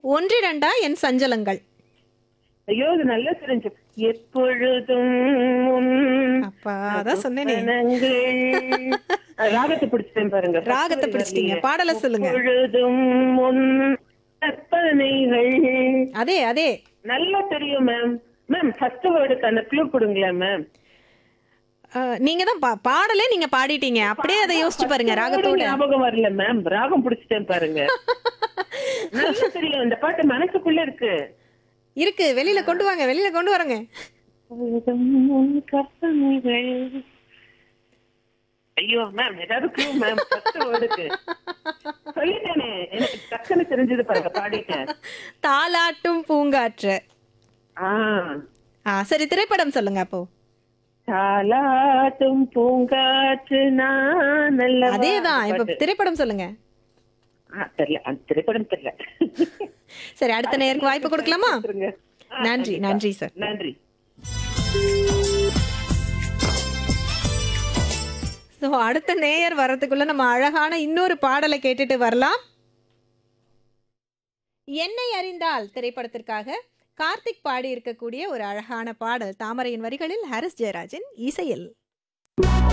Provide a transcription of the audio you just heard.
ஒன்றிரண்டா என் சஞ்சலங்கள் ஐயோ இது நல்லா தெரிஞ்சு எப்பொழுதும் உன் அப்பா அதான் சொன்னேனே மனங்கள். அஹ் ராகத்தை பிடிச்சிட்டேன் பாருங்க ராகத்தை பிடிச்சிட்டீங்க பாடல சொல்லுங்க எப்பொழுதும் உன் கற்பனைகள் அதே அதே நல்லா தெரியும் மேம் மேம் ஃபர்ஸ்ட் வேர்டுக்கு அந்த க்ளூ கொடுங்களேன் மேம் அஹ், நீங்க தான் பா- பாடலே நீங்க பாடிட்டீங்க அப்படியே அதை யோசிச்சு பாருங்க ராகத்தோட ஞாபகம் வரல மேம் ராகம் பிடிச்சிட்டேன் பாருங்க நல்லா தெரியும் இந்த பாட்டு மனசுக்குள்ள இருக்கு இருக்கு வெளியில கொண்டு வாங்க வெளியில கொண்டு வரங்க எப்பொழுதும் உன் கற்பனைகள் ஐயோ மேம் ஏதாவது க்ளூ மேம் ஃபர்ஸ்ட் வேர்டுக்கு சொல்லிட்டேனே எனக்கு டக்குன்னு தெரிஞ்சது பாருங்க பாடிட்டேன் தாலாட்டும் பூங்காற்று ஆ ஆ சரி திரைப்படம் சொல்லுங்க அப்போ தாலாட்டும் பூங்காற்று நான் நல்லவா. அதேதான் இப்ப பாட்டு. திரைப்படம் சொல்லுங்க ஆ, தெரியல அந்த திரைப்படம் தெரியல சரி அடுத்த நேருக்கு வாய்ப்பு கொடுக்கலாமா கொடுத்துருங்க. ஆ, நன்றி கண்டிப்பா. நன்றி சார் நன்றி ஸோ அடுத்த நேயர் வர்றதுக்குள்ள நம்ம அழகான இன்னொரு பாடலை கேட்டுட்டு வரலாம் என்னை அறிந்தால் திரைப்படத்திற்காக கார்த்திக் பாடி இருக்கக்கூடிய ஒரு அழகான பாடல் தாமரையின் வரிகளில் ஹாரிஸ் ஜெயராஜன் இசையில்